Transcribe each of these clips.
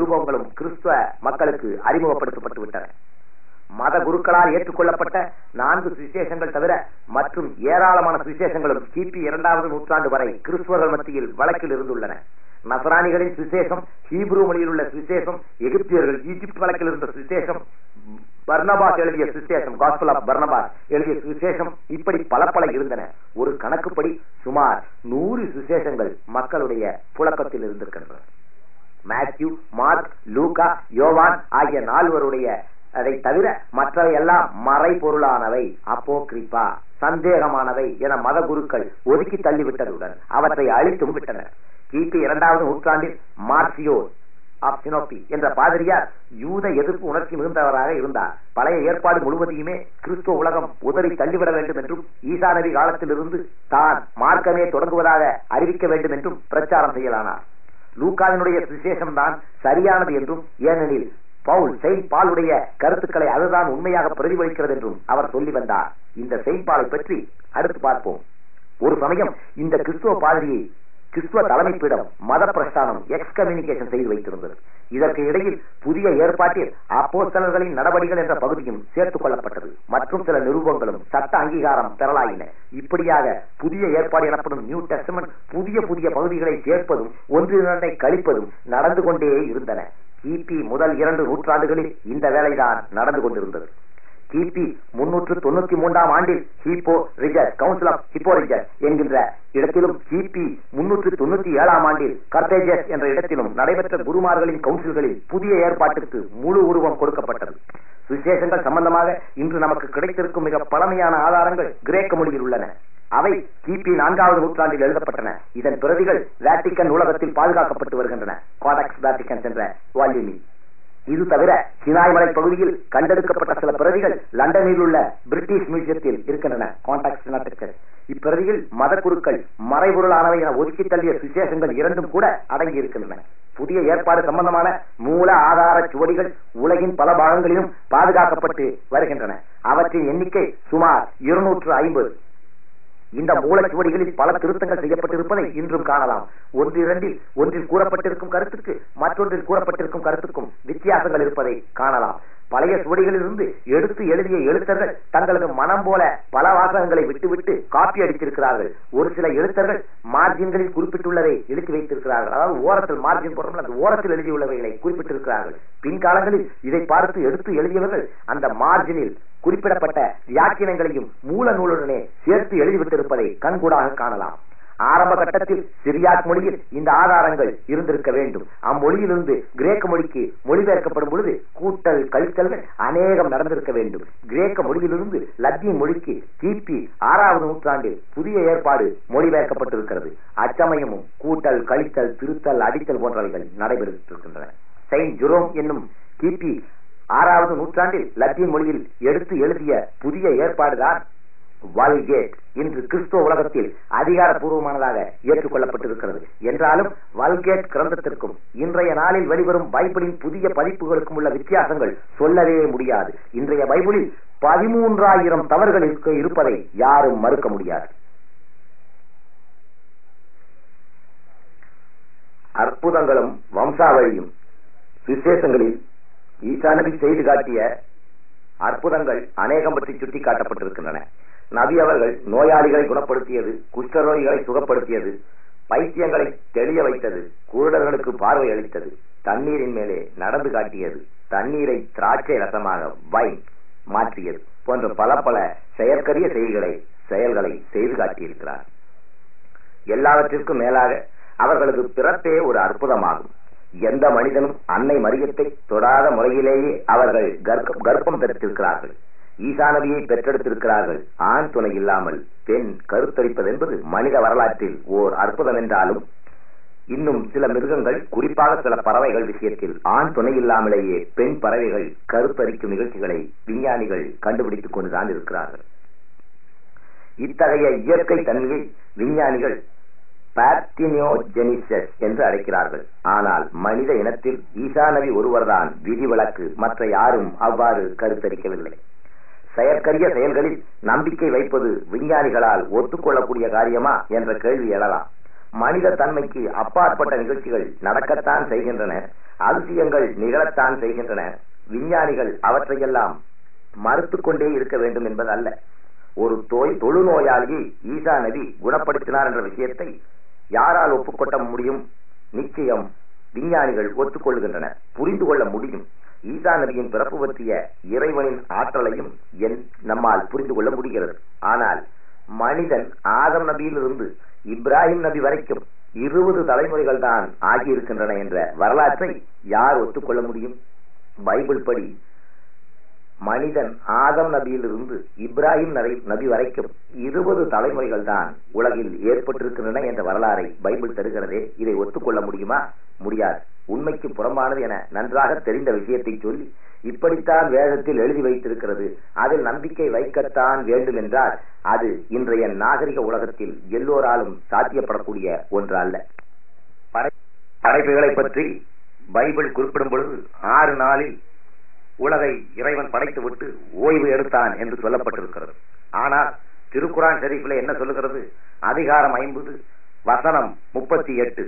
நிருபங்களும் கிறிஸ்துவ மக்களுக்கு அறிமுகப்படுத்தப்பட்டு விட்டன மத குருக்களால் ஏற்றுக்கொள்ளப்பட்ட நான்கு சுவிசேஷங்கள் தவிர மற்றும் ஏராளமான சுவிசேஷங்களும் கிபி இரண்டாவது நூற்றாண்டு வரை கிறிஸ்துவர்கள் மத்தியில் வழக்கில் இருந்துள்ளன நசராணிகளின் சுவிசேஷம் ஹீப்ரு மொழியில் உள்ள சுவிசேஷம் எகிப்தியர்கள் ஈஜிப்ட் வழக்கில் இருந்த சுவிசேஷம் பர்னபாஸ் எழுதிய சுவிசேஷம் காஸ்பல் ஆஃப் பர்னபாஸ் எழுதிய சுவிசேஷம் இப்படி பல பல இருந்தன ஒரு கணக்குப்படி சுமார் நூறு சுவிசேஷங்கள் மக்களுடைய புழக்கத்தில் இருந்திருக்கின்றன மேத்யூ மார்க் லூகா யோவான் ஆகிய நால்வருடைய அதை தவிர மற்றவை எல்லாம் மறைபொருளானவை அப்போ கிரிப்பா சந்தேகமானவை என மத குருக்கள் ஒதுக்கி தள்ளிவிட்டதுடன் அவற்றை அழித்தும் விட்டனர் கிபி இரண்டாவது நூற்றாண்டில் மார்சியோ ஆப் சினோப்பி என்ற பாதிரியார் யூத எதிர்ப்பு உணர்ச்சி மிகுந்தவராக இருந்தார் பழைய ஏற்பாடு முழுவதையுமே கிறிஸ்துவ உலகம் உதறி தள்ளிவிட வேண்டும் என்றும் ஈசா நபி காலத்திலிருந்து தான் மார்க்கமே தொடங்குவதாக அறிவிக்க வேண்டும் என்றும் பிரச்சாரம் செய்யலானார் லூக்காவினுடைய சுவிசேஷம் தான் சரியானது என்றும் ஏனெனில் பவுல் செயின்ட் பாலுடைய கருத்துக்களை அதுதான் உண்மையாக பிரதிபலிக்கிறது என்றும் அவர் சொல்லி வந்தார் இந்த செயின்ட் பாலை பற்றி அடுத்து பார்ப்போம் ஒரு சமயம் இந்த கிறிஸ்துவ பாதிரியை கிறிஸ்துவ தலைமைப்பிடம் மத பிரஸ்தானம் எக்ஸ்கம்யூனிகேஷன் செய்து வைத்திருந்தது இதற்கு இடையில் புதிய ஏற்பாட்டில் அப்போஸ்தலர்களின் நடவடிக்கைகள் என்ற பகுதியும் சேர்த்துக் கொள்ளப்பட்டது மற்றும் சில நிரூபங்களும் சட்ட அங்கீகாரம் பெறலாயின இப்படியாக புதிய ஏற்பாடு எனப்படும் நியூ டெஸ்டமெண்ட் புதிய புதிய பகுதிகளை சேர்ப்பதும் ஒன்றிரண்டை கழிப்பதும் நடந்து கொண்டே இருந்தன கிபி முதல் இரண்டு நூற்றாண்டுகளில் இந்த வேலைதான் நடந்து கொண்டிருந்தது கிபி முன்னூற்று தொண்ணூத்தி மூன்றாம் ஆண்டில் Hippo Regius council of Hippo Regius என்கின்ற இடத்திலும் கிபி முன்னூற்று தொண்ணூத்தி ஏழாம் ஆண்டில் கர்த்தேஜஸ் என்ற இடத்திலும் நடைபெற்ற குருமார்களின் கவுன்சில்களில் புதிய ஏற்பாட்டுக்கு முழு உருவம் கொடுக்கப்பட்டது சுவிசேஷங்கள் சம்பந்தமாக இன்று நமக்கு கிடைத்திருக்கும் மிக பழமையான ஆதாரங்கள் கிரேக்க மொழியில் உள்ளன அவை கிபி நான்காவது நூற்றாண்டில் எழுதப்பட்டன இதன் பிரதிகள் வேட்டிக்கன் நூலகத்தில் பாதுகாக்கப்பட்டு வருகின்றன காடக்ஸ் வேட்டிக்கன்ஸ் என்ற வால்யூமில் இது தவிர சினாய் மலை பகுதியில் கண்டெடுக்கப்பட்ட சில பிரதிகள் லண்டனில் உள்ள பிரிட்டிஷ் மியூசியத்தில் இருக்கின்றன கான்டாக்ட் இப்பிரதியில் மத குருக்கள் மறைபொருளானவை என ஒதுக்கி தள்ளிய சுவிசேஷங்கள் இரண்டும் கூட அடங்கி இருக்கின்றன புதிய ஏற்பாடு சம்பந்தமான மூல ஆதார சுவடிகள் உலகின் பல பாகங்களிலும் பாதுகாக்கப்பட்டு வருகின்றன அவற்றின் எண்ணிக்கை சுமார் இருநூற்று ஐம்பது இந்த மூலச்சுவடிகளில் பல திருத்தங்கள் செய்யப்பட்டிருப்பதை இன்றும் காணலாம் ஒன்றிரண்டில் ஒன்றில் கூறப்பட்டிருக்கும் கருத்துக்கு மற்றொன்றில் கூறப்பட்டிருக்கும் கருத்துக்கும் வித்தியாசங்கள் இருப்பதை காணலாம் பழைய சுவடிகளிலிருந்து எடுத்து எழுதிய எழுத்தர்கள் தங்களது மனம் போல பல வாசகங்களை விட்டுவிட்டு காப்பி அடித்திருக்கிறார்கள் ஒரு சில எழுத்தர்கள் மார்ஜின்களில் குறிப்பிட்டுள்ளதை எழுதி வைத்திருக்கிறார்கள் அதாவது ஓரத்தில் மார்ஜின் போடுறோம் அந்த ஓரத்தில் எழுதியுள்ளவைகளை குறிப்பிட்டிருக்கிறார்கள் பின்காலங்களில் இதை பார்த்து எடுத்து எழுதியவர்கள் அந்த மார்ஜினில் குறிப்பிடப்பட்ட வியாக்கியங்களையும் மூல நூலுடனே சேர்த்து எழுதிவிட்டிருப்பதை கண்கூடாக காணலாம் ஆரம்ப கட்டத்தில் சிரியாக் மொழியில் இந்த ஆதாரங்கள் இருந்திருக்க வேண்டும் அம்மொழியிலிருந்து கிரேக்க மொழிக்கு மொழிபெயர்க்கப்படும் பொழுது கூட்டல் கழித்தல்கள் அநேகம் நடந்திருக்க வேண்டும் கிரேக்க மொழியிலிருந்து லத்தீன் மொழிக்கு கிபி ஆறாவது நூற்றாண்டில் புதிய ஏற்பாடு மொழிபெயர்க்கப்பட்டிருக்கிறது அச்சமயமும் கூட்டல் கழித்தல் திருத்தல் அடித்தல் போன்றவைகள் நடைபெற்றிருக்கின்றன செயின்ட் ஜுரோம் என்னும் கிபி ஆறாவது நூற்றாண்டில் லத்தீன் மொழியில் எடுத்து எழுதிய புதிய ஏற்பாடுதான் வல்கேட் இன்று கிறிஸ்துவ உலகத்தில் அதிகாரப்பூர்வமானதாக ஏற்றுக்கொள்ளப்பட்டிருக்கிறது என்றாலும் வல்கேட் கிரந்தத்திற்கும் இன்றைய நாளில் வெளிவரும் பைபிளின் புதிய பதிப்புகளுக்கும் உள்ள வித்தியாசங்கள் சொல்லவே முடியாது இன்றைய பைபிளில் பதிமூன்றாயிரம் தவறுகள் இருப்பதை யாரும் மறுக்க முடியாது அற்புதங்களும் வம்சாவழியும் விசேஷங்களில் ஈசா நபி செய்து காட்டிய அற்புதங்கள் அநேகம் பற்றி சுட்டி காட்டப்பட்டிருக்கின்றன நபி அவர்கள் நோயாளிகளை குணப்படுத்தியது குஷ்டரோகிகளை சுகப்படுத்தியது பைத்தியங்களை தெளிய வைத்தது குருடர்களுக்கு பார்வை அளித்தது தண்ணீரின் மேலே நடந்து காட்டியது தண்ணீரை திராட்சை ரசமாக வைன் மாற்றியது போன்ற பல பல செயற்கரிய செய்திகளை செயல்களை செய்து காட்டியிருக்கிறார் எல்லாவற்றிற்கும் மேலாக அவர்களது பிறப்பே ஒரு அற்புதமாகும் எந்த மனிதனும் அன்னை மரியத்தை தொடாத முறையிலேயே அவர்கள் கர்ப்பம் பெற்றிருக்கிறார்கள் ஈசானவியை பெற்றெடுத்திருக்கிறார்கள் ஆண் துணை இல்லாமல் பெண் கருத்தரிப்பது என்பது மனித வரலாற்றில் ஓர் அற்புதம் என்றாலும் இன்னும் சில மிருகங்கள் குறிப்பாக சில பறவைகள் விஷயத்தில் ஆண் துணை இல்லாமலேயே பெண் பறவைகள் கருத்தரிக்கும் நிகழ்ச்சிகளை விஞ்ஞானிகள் கண்டுபிடித்துக் கொண்டுதான் இருக்கிறார்கள் இத்தகைய இயற்கை தன்மையை விஞ்ஞானிகள் பார்த்தினியோஜெனிசஸ் என்று அழைக்கிறார்கள் ஆனால் மனித இனத்தில் ஈசானவி ஒருவர்தான் விதிவிலக்கு மற்ற யாரும் அவ்வாறு கருத்தரிக்கவில்லை செயற்கரிய செயல்களில் நம்பிக்கை வைப்பது விஞ்ஞானிகளால் ஒத்துக்கொள்ளக்கூடிய காரியமா என்ற கேள்வி எழலாம் மனித தன்மைக்கு அப்பாற்பட்ட நிகழ்ச்சிகள் நடக்கத்தான் செய்கின்றன அதிசயங்கள் நிகழத்தான் செய்கின்றன விஞ்ஞானிகள் அவற்றையெல்லாம் மறுத்து கொண்டே இருக்க வேண்டும் என்பது அல்ல ஒரு தோய் தொழுநோயாளியை ஈசா நபி குணப்படுத்தினார் என்ற விஷயத்தை யாரால் ஒப்புக்கொட்ட முடியும் நிச்சயம் விஞ்ஞானிகள் ஒத்துக்கொள்கின்றன புரிந்து கொள்ள முடியும் ஈசா நபியின் பிறப்பு பற்றிய இறைவனின் ஆற்றலையும் என் நம்மால் புரிந்து கொள்ள முடிகிறது ஆனால் மனிதன் ஆதம் நபியிலிருந்து இப்ராஹிம் நபி வரைக்கும் இருபது தலைமுறைகள் தான் ஆகியிருக்கின்றன என்ற வரலாற்றை யார் ஒத்துக்கொள்ள முடியும் பைபிள் படி மனிதன் ஆதம் நபியிலிருந்து இப்ராஹிம் நபி வரைக்கும் இருபது தலைமுறைகள் தான் உலகில் ஏற்பட்டிருக்கின்றன என்ற வரலாறை பைபிள் தருகிறதே இதை ஒத்துக்கொள்ள முடியுமா முடியாது உண்மைக்கு புறம்பானது என நன்றாக தெரிந்த விஷயத்தை சொல்லி இப்படித்தான் வேதத்தில் எழுதி வைத்திருக்கிறது அதில் நம்பிக்கை வைக்கத்தான் வேண்டும் என்றால் அது இன்றைய நாகரிக உலகத்தில் எல்லோராலும் சாத்தியப்படக்கூடிய ஒன்று அல்ல படைப்புகளை பற்றி பைபிள் குறிப்பிடும் பொழுது ஆறு நாளில் உலகை இறைவன் படைத்து விட்டு ஓய்வு எடுத்தான் என்று சொல்லப்பட்டிருக்கிறது ஆனால் திருக்குரான் ஷரீஃபில் என்ன சொல்லுகிறது அதிகாரம் ஐம்பது வசனம் முப்பத்தி எட்டு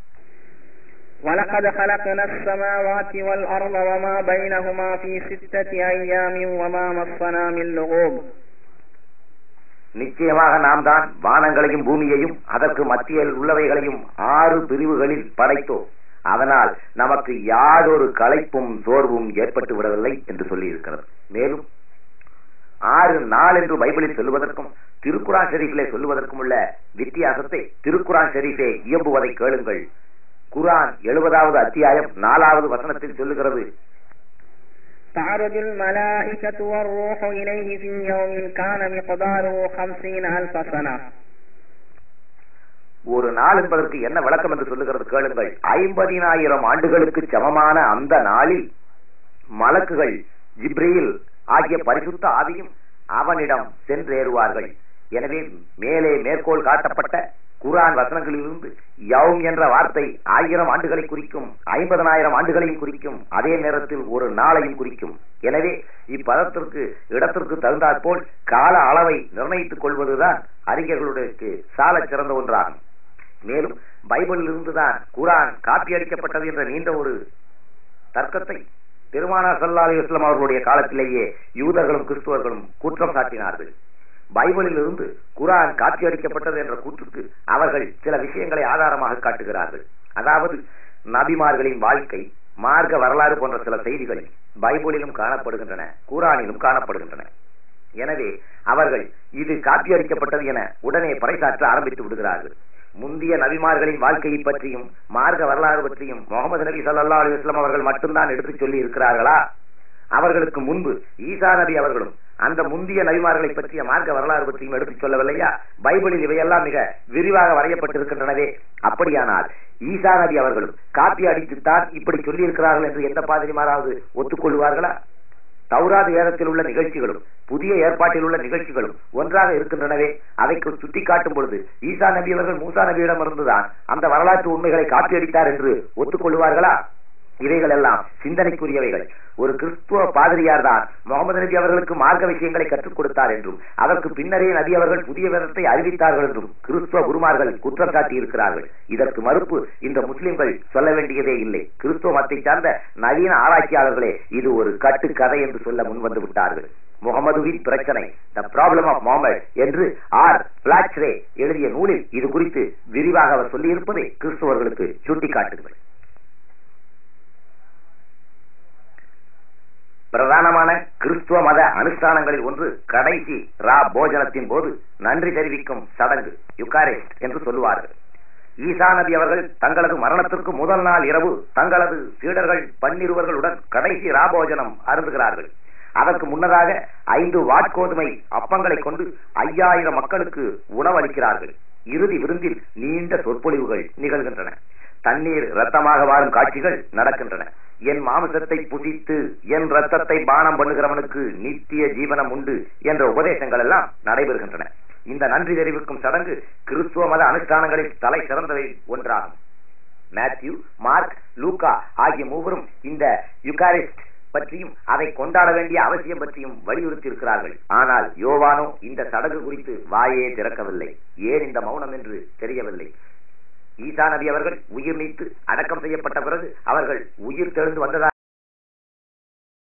ولقد خلقنا السماوات والأرض وما بينهما في ستة أيام وما مصنا من لغوب நிச்சயமாக நாம் தான் வானங்களையும் பூமியையும் அதற்கு மத்தியில் உள்ளவைகளையும் ஆறு பிரிவுகளில் படைத்தோம் அதனால் நமக்கு யாதொரு களைப்பும் சோர்வும் ஏற்பட்டு விடவில்லை என்று சொல்லி இருக்கிறது மேலும் ஆறு நாள் என்று பைபிளில் சொல்லுவதற்கும் திருக்குரான் ஷெரீஃபிலே சொல்லுவதற்கும் உள்ள வித்தியாசத்தை திருக்குரான் ஷெரீஃபே இயம்புவதை கேளுங்கள் குரான் எழுபதாவது அத்தியாயம் நாலாவது வசனத்தில் சொல்லுகிறது تعرج الملائكة والروح إليه في يوم كان مقداره خمسين ألف سنة ஒரு நாள் என்பதற்கு என்ன விளக்கம் என்று சொல்லுகிறது கேளுங்கள் ஐம்பதினாயிரம் ஆண்டுகளுக்கு சமமான அந்த நாளில் மலக்குகள் ஜிப்ரீல் ஆகிய பரிசுத்த ஆவியும் அவனிடம் சென்றேறுவார்கள் எனவே மேலே மேற்கோள் காட்டப்பட்ட குரான் வசனங்களிலிருந்து யவும் என்ற வார்த்தை ஆயிரம் ஆண்டுகளை குறிக்கும் ஐம்பதனாயிரம் ஆண்டுகளையும் குறிக்கும் அதே நேரத்தில் ஒரு நாளையும் குறிக்கும் எனவே இப்பதத்திற்கு இடத்திற்கு தகுந்தாற்போல் கால அளவை நிர்ணயித்துக் கொள்வதுதான் அறிஞர்களுக்கு சால சிறந்த ஒன்றாகும் மேலும் பைபிளில் இருந்துதான் குரான் காப்பி அடிக்கப்பட்டது என்ற நீண்ட ஒரு தர்க்கத்தை பெருமானார் சல்லா அலி இஸ்லாம் அவர்களுடைய காலத்திலேயே யூதர்களும் கிறிஸ்துவர்களும் குற்றம் சாட்டினார்கள் பைபிளில் இருந்து குரான் காட்சி அளிக்கப்பட்டது என்ற கூற்றுக்கு அவர்கள் சில விஷயங்களை ஆதாரமாக காட்டுகிறார்கள் அதாவது நபிமார்களின் வாழ்க்கை மார்க்க வரலாறு போன்ற சில செய்திகள் பைபிளிலும் காணப்படுகின்றன குரானிலும் காணப்படுகின்றன எனவே அவர்கள் இது காப்பி அளிக்கப்பட்டது என உடனே பறைசாற்ற ஆரம்பித்து விடுகிறார்கள் முந்தைய நபிமார்களின் வாழ்க்கையை பற்றியும் மார்க்க வரலாறு பற்றியும் முகமது நபி சல்லா அலி இஸ்லாம் அவர்கள் மட்டும்தான் எடுத்துச் சொல்லி இருக்கிறார்களா அவர்களுக்கு முன்பு ஈசா நபி அவர்களும் அந்த முந்தைய நபிமார்களை பற்றிய மார்க்க வரலாறு பற்றியும் எடுத்துச் சொல்லவில்லையா பைபிளில் இவையெல்லாம் மிக விரிவாக வரையப்பட்டிருக்கின்றனவே அப்படியானால் ஈசா நபி அவர்களும் காப்பி அடித்துத்தான் இப்படி சொல்லி இருக்கிறார்கள் என்று எந்த பாதிரிமாராவது ஒத்துக்கொள்வார்களா தௌராது வேதத்தில் உள்ள நிகழ்ச்சிகளும் புதிய ஏற்பாட்டில் உள்ள நிகழ்ச்சிகளும் ஒன்றாக இருக்கின்றனவே அதை சுட்டிக்காட்டும் பொழுது ஈசா நபி அவர்கள் மூசா நபியிடம் இருந்துதான் அந்த வரலாற்று உண்மைகளை காப்பியடித்தார் என்று ஒத்துக்கொள்வார்களா இவைகள் எல்லாம் சிந்தனைக்குரியவைகள் ஒரு கிறிஸ்துவ பாதிரியார் தான் முகமது நபி அவர்களுக்கு மார்க்க விஷயங்களை கற்றுக் கொடுத்தார் என்றும் அதற்கு பின்னரே நபி அவர்கள் புதிய வேதத்தை அறிவித்தார்கள் என்றும் கிறிஸ்துவ குருமார்கள் குற்றம் சாட்டி இருக்கிறார்கள் இதற்கு மறுப்பு இந்த முஸ்லிம்கள் சொல்ல வேண்டியதே இல்லை கிறிஸ்துவ மத்தை சார்ந்த நவீன ஆராய்ச்சியாளர்களே இது ஒரு கட்டு கதை என்று சொல்ல முன்வந்து விட்டார்கள் முகமதுவின் பிரச்சனை த ப்ராப்ளம் ஆஃப் முகமது என்று ஆர் பிளாச்ரே எழுதிய நூலில் இது குறித்து விரிவாக அவர் சொல்லியிருப்பதை கிறிஸ்துவர்களுக்கு சுட்டிக்காட்டுங்கள் பிரதானமான கிறிஸ்துவ மத அனுஷ்டானங்களில் ஒன்று கடைசி ரா போஜனத்தின் போது நன்றி தெரிவிக்கும் சடங்கு யுகாரேஸ்ட் என்று சொல்லுவார்கள் ஈசா நபி அவர்கள் தங்களது மரணத்திற்கு முதல் நாள் இரவு தங்களது சீடர்கள் பன்னிருவர்களுடன் கடைசி ராபோஜனம் அருந்துகிறார்கள் அதற்கு முன்னதாக ஐந்து வாட்கோதுமை அப்பங்களை கொண்டு ஐயாயிரம் மக்களுக்கு உணவளிக்கிறார்கள் இறுதி விருந்தில் நீண்ட சொற்பொழிவுகள் நிகழ்கின்றன தண்ணீர் ரத்தமாக வாழும் காட்சிகள் நடக்கின்றன என் மாமிசத்தை புசித்து என் ரத்தத்தை பானம் பண்ணுகிறவனுக்கு நித்திய ஜீவனம் உண்டு என்ற உபதேசங்கள் எல்லாம் நடைபெறுகின்றன இந்த நன்றி தெரிவிக்கும் சடங்கு கிறிஸ்துவ மத அனுஷ்டானங்களில் தலை சிறந்தவை ஒன்றாகும் மேத்யூ மார்க் லூகா ஆகிய மூவரும் இந்த யுகாரிஸ்ட் பற்றியும் அதை கொண்டாட வேண்டிய அவசியம் பற்றியும் வலியுறுத்தி இருக்கிறார்கள் ஆனால் யோவானோ இந்த சடங்கு குறித்து வாயே திறக்கவில்லை ஏன் இந்த மௌனம் என்று தெரியவில்லை ஈசா நபி அவர்கள் உயிர் நீத்து அடக்கம் செய்யப்பட்ட பிறகு அவர்கள் உயிர் தெழுந்து வந்ததா